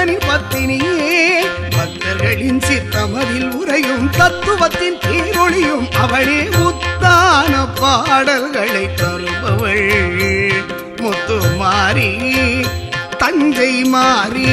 முக்கண்ணனின் பத்தினியே பக்தர்களின் சித்தமதில் உரையும் தத்துவத்தின் பேரொளியும் அவளே முத்தான பாடல்களை தருபவள் முத்து மாறி தஞ்சை மாறி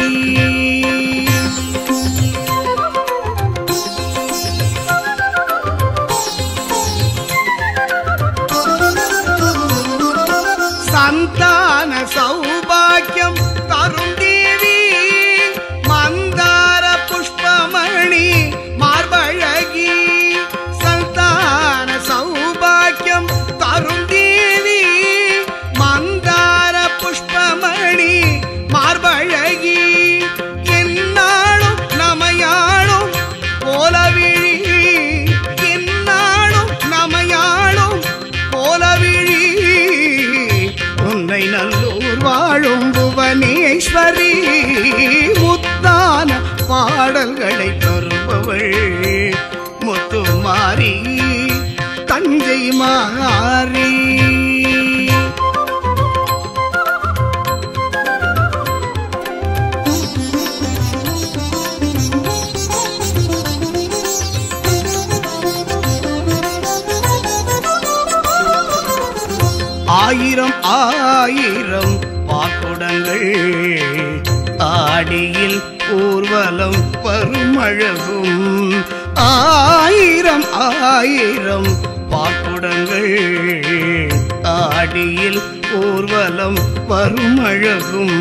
சந்தான சௌபாக்கியம் தரும் தேவி மந்தார புஷ்பமணி மார்பழகி சந்தான சௌபாக்கியம் தரும் தேவி மந்தார புஷ்பமணி மார்பழகி என்னாலும் நமையாளும் போலவிழி என்னாலும் நமையாளும் போலவிழி உன்னை நல்லூர் வாழும் புவனேஸ்வரி முத்தான பாடல்களை தருபவள் முத்து மாறி தஞ்சை மாறி ஆயிரம் ஆயிரம் பாக்குடங்கள் ஆடியில் ஊர்வலம் பருமழகும் ஆயிரம் ஆயிரம் பாக்குடங்கள் ஆடியில் ஊர்வலம் வருமழகும்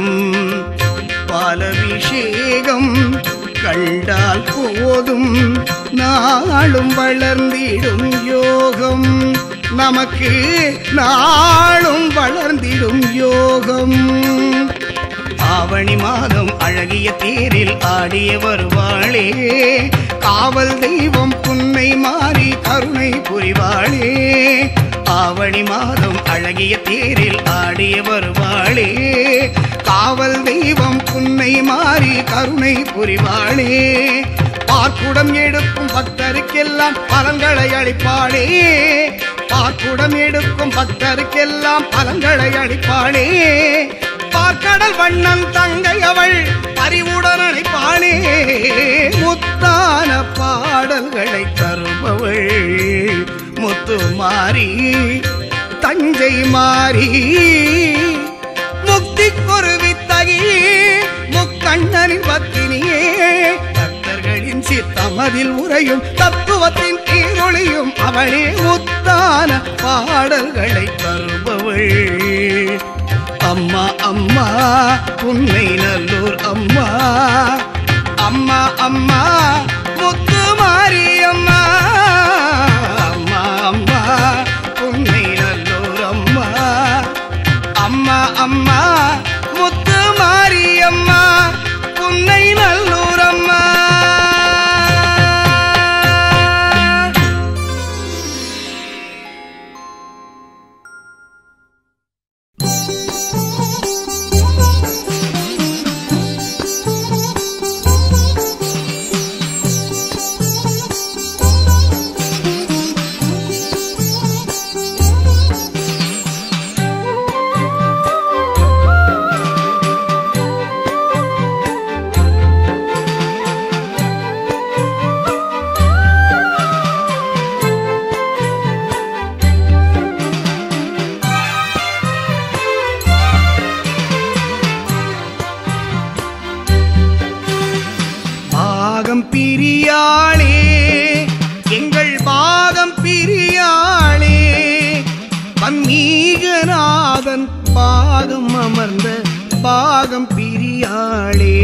பாலபிஷேகம் கண்டால் போதும் நாளும் வளர்ந்திடும் யோகம் நமக்கு நாளும் வளர்ந்திடும் யோகம் ஆவணி மாதம் அழகிய தேரில் ஆடிய வருவாளே காவல் தெய்வம் புன்னை மாறி கருணை புரிவாளே ஆவணி மாதம் அழகிய தேரில் ஆடிய வருவாளே காவல் தெய்வம் புன்னை மாறி கருணை புரிவாளே பார்க்குடம் எடுக்கும் பக்தருக்கெல்லாம் பலன்களை அளிப்பாளே பார்க்குடம் எடுக்கும் பக்தருக்கெல்லாம் பலன்களை அளிப்பாளே பார்க்கடல் வண்ணன் தங்கை அவள் அறிவுடன் அழைப்பாளே முத்தான பாடல்களை தருபவள் முத்து மாறி தஞ்சை மாறி முக்தி ஒரு வித்தகி முக்கண்ணனின் பத்தினியே பக்தர்களின் சித்தமதில் உரையும் தத்துவத்தின் ஈரொளியும் அவளே முத்தான பாடல்களை தருபவள் அம்மா அம்மா உன்னை நல்லூர் அம்மா அம்மா அம்மா முத்து மாரியம்மா அம்மா அம்மா உன்னை நல்லூர் அம்மா அம்மா அம்மா முத்து மாரியம்மா உன்னை நல்லூர் அம்மா பாகம் பிரியாளே எங்கள் பாகம் பிரியாளே பன்னீகநாதன் பாகம் அமர்ந்த பாகம் பிரியாளே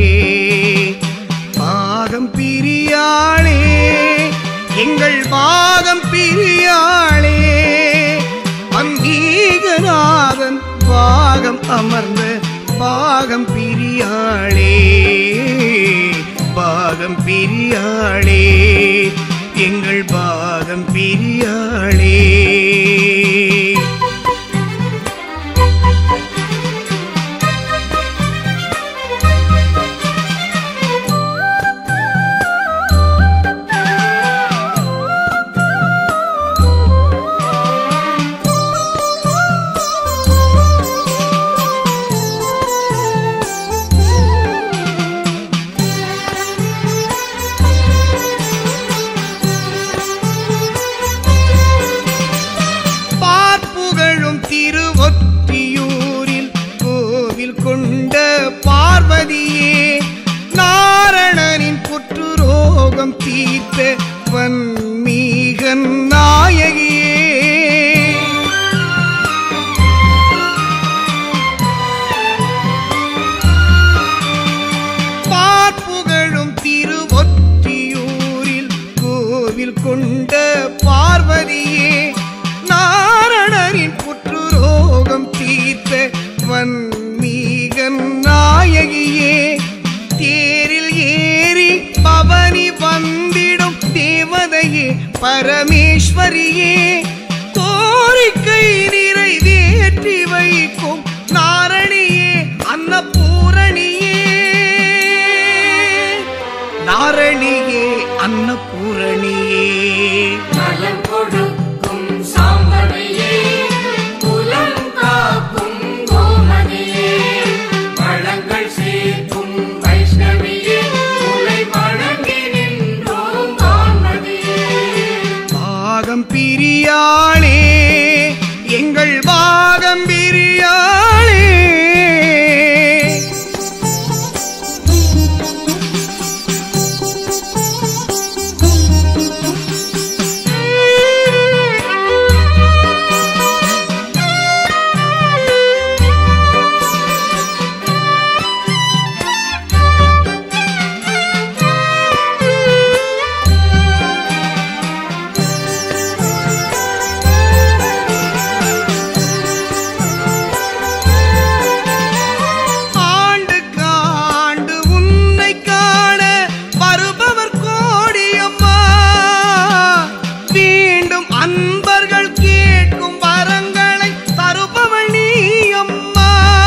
பாகம் பிரியாளே எங்கள் பாகம் பிரியாளே பன்னீகநாதன் பாகம் அமர்ந்த பாகம் பிரியாளே பாகம் பிரியாளே எங்கள் பாகம் பிரியாளே கொண்ட பார்வதியே நாரணனின் புற்றுரோகம் தீர்த்த வன்மீகன் நாயகியே தேரில் ஏறி பவனி வந்திடும் தேவதையே பரமேஸ்வரியே கோரிக்கை நிறைவேற்றி வைக்கும் நாரணியே அன்னபூரணியே நாரணியே அன்னபூரணியே நலம் கொடுக்கும் சாம்பவியே குலம் காக்கும் கோமதியே வளங்கள் சேர்க்கும் வைஷ்ணவியே உலை வணங்கி நின்றோம் வான்மதியே பாகம் பிரியாளே எங்கள் பாகம் பிரியாளே ஆண்டு காண்டு உன்னை காண வருபவர் கோடியம்மா மீண்டும் அன்பர்கள் கேட்கும் வரங்களை தருபவள் நீ அம்மா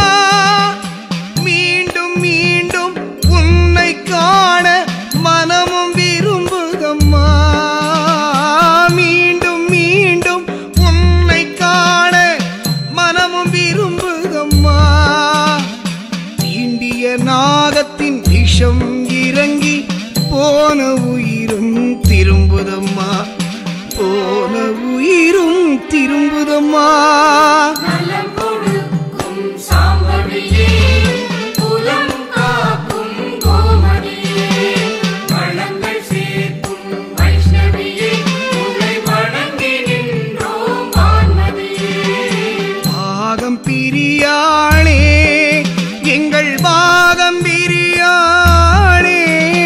மீண்டும் மீண்டும் உன்னை காண மனமும் விரும்புதம்மா மீண்டும் மீண்டும் உன்னை காண மனமும் விரும்புதம்மா தீண்டிய நாகத்தின் விஷம் இறங்கி போன உயிரும் திரும்புதம்மா போன உயிரும் திரும்புதம்மா நலம் கொடுக்கும் சாம்பவியே குலம் காக்கும் கோமதியே வளங்கள் சேர்க்கும் வைஷ்ணவியே உலை வணங்கி நின்றோம் வான்மதியே பாகம் பிரியாளே எங்கள் பாகம் பிரியாளே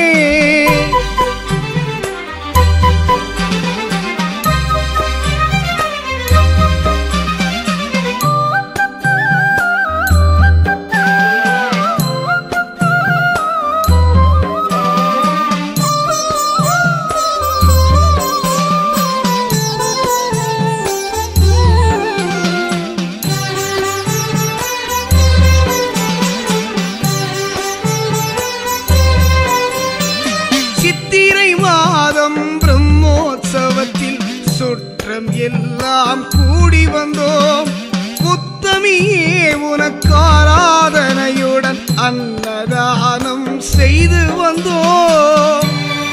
சித்திரை மாதம் பிரம்மோற்சவத்தில் சுற்றம் எல்லாம் கூடி வந்தோம் புத்தமியே உனக்கு ஆராதனையுடன் அன்னதானம் செய்து வந்தோம்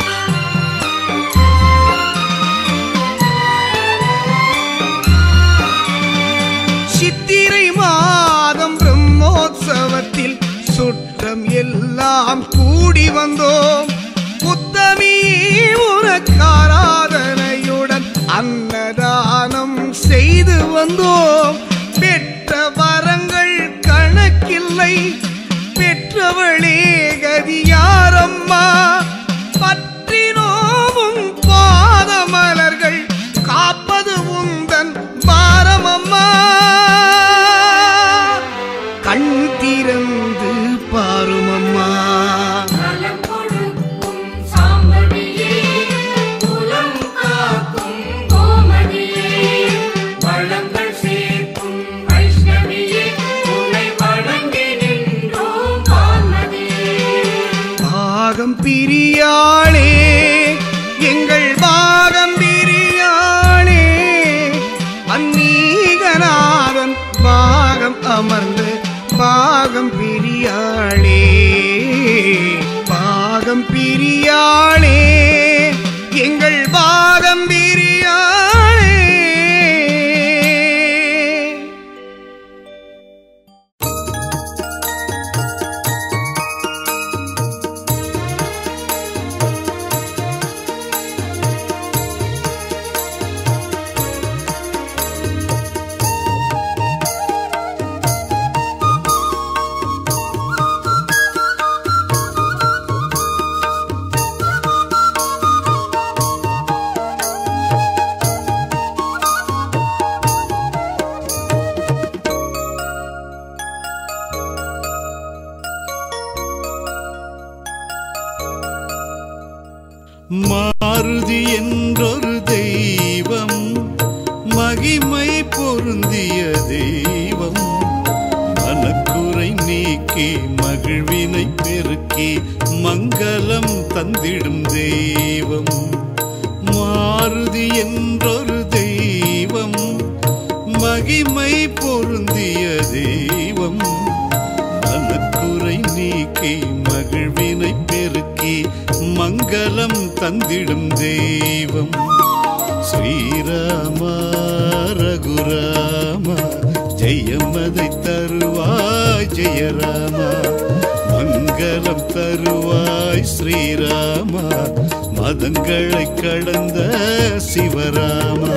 சித்திரை மாதம் பிரம்மோற்சவத்தில் சுற்றம் எல்லாம் கூடி வந்தோம் புத்தமி உனக்கு ஆராதனையுடன் அன்னதானம் செய்து வந்தோம் பெற்ற வரங்கள் கணக்கில்லை பெற்றவளே கதியாரம்மா பற்றினோவும் பாதமலர்கள் காப்பது உந்தன் பாரமம்மா கண் திறந்து பாருமம்மா நலம் கொடுக்கும் சாம்பவியே குலம் காக்கும் கோமதியே வளங்கள் சேர்க்கும் வைஷ்ணவியே உன்னை வணங்கி நின்றோம் வான்மதியே பாகம் பிரியாளே எங்கள் பாகம் பிரியாளே அந்நீகநாதன் பாகம் அமர்ந்து பாகம் பிரியாளே பாகம் பிரியாளே எங்கள் பாகம் பிரியாளே மாருதி என்றொரு தெய்வம் மகிமை பொருந்திய தெய்வம் மனக்குறை நீக்கி மகிழ்வினை பெருக்கி மங்களம் தந்திடும் தெய்வம் மாருதி என்றொரு தெய்வம் மகிமை பொருந்திய தெய்வம் மனக்குறை நீக்கி மகிழ்வினை பெருக்கி மங்களம் தந்திடும் தெய்வம் ஸ்ரீராம ரகுராம ஜெயமதை தருவாய் ஜெயராம மங்களம் தருவாய் ஸ்ரீராம மதங்களை கடந்த சிவராமா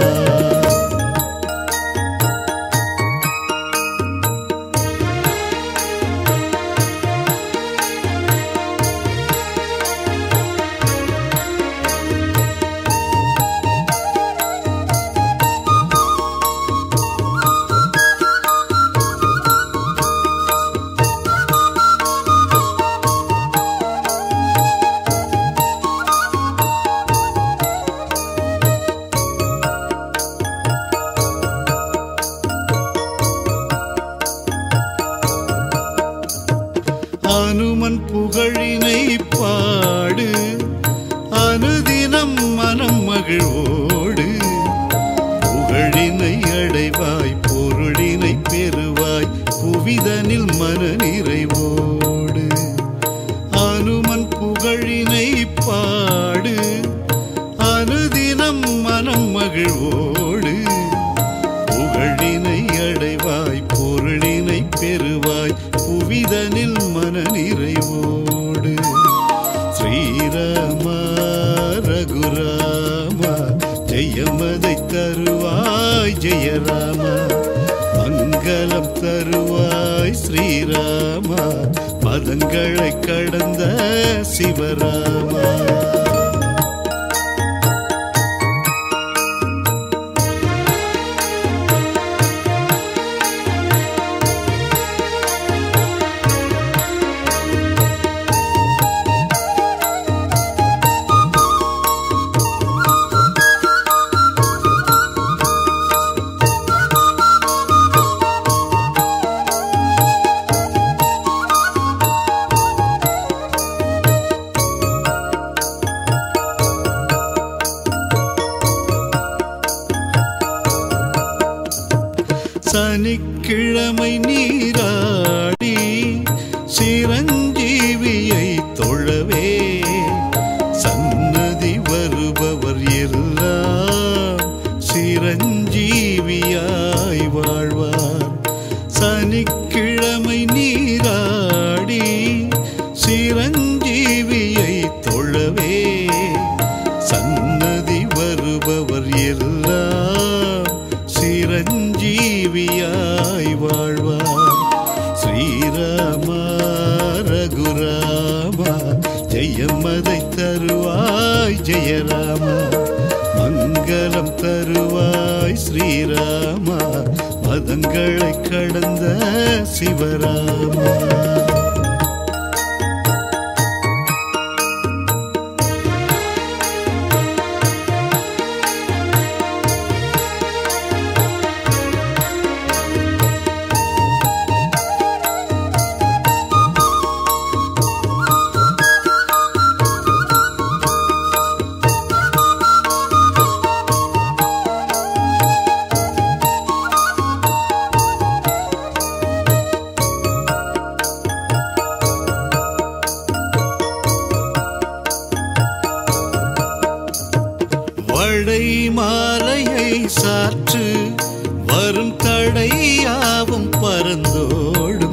அனுமன் புகழினை பாடு அனுதினம் மனம் மகிழ்வோடு புகழினை அடைவாய் பொருளினை பெறுவாய் புவிதனில் மன நிறைவோடு அனுமன் புகழினை பாடு அனுதினம் மனம் மகிழ்வோடு புகழினை அடைவாய் பொருளினை பெறுவாய் புவிதனில் மன நிறைவோடு ஸ்ரீராம ரகுராம ஜெயமதை தருவாய் ஜெயராம மங்களம் தருவாய் ஸ்ரீராம மதங்களை கடந்த சிவராமா சனிக்கிழமை நீராடி சிரஞ்சீவியை தொழவே சன்னதி வருபவர் எல்லாம் சிரஞ்சீவியாய் வாழ்வார் சனிக்கிழமை நீராடி சிரஞ்சீவியை தொழவே சன்னதி வருபவர் எல்லாம் சிரஞ்சீவியாய் வாழ்வார் ஸ்ரீராம ரகுராம ஜெயமதை தருவாய் ஜெயராம மங்களம் தருவாய் ஸ்ரீராம மதங்களை கடந்த சிவராமா வடை மாலையை சாற்று வரும் தடையாவும் பறந்தோடும்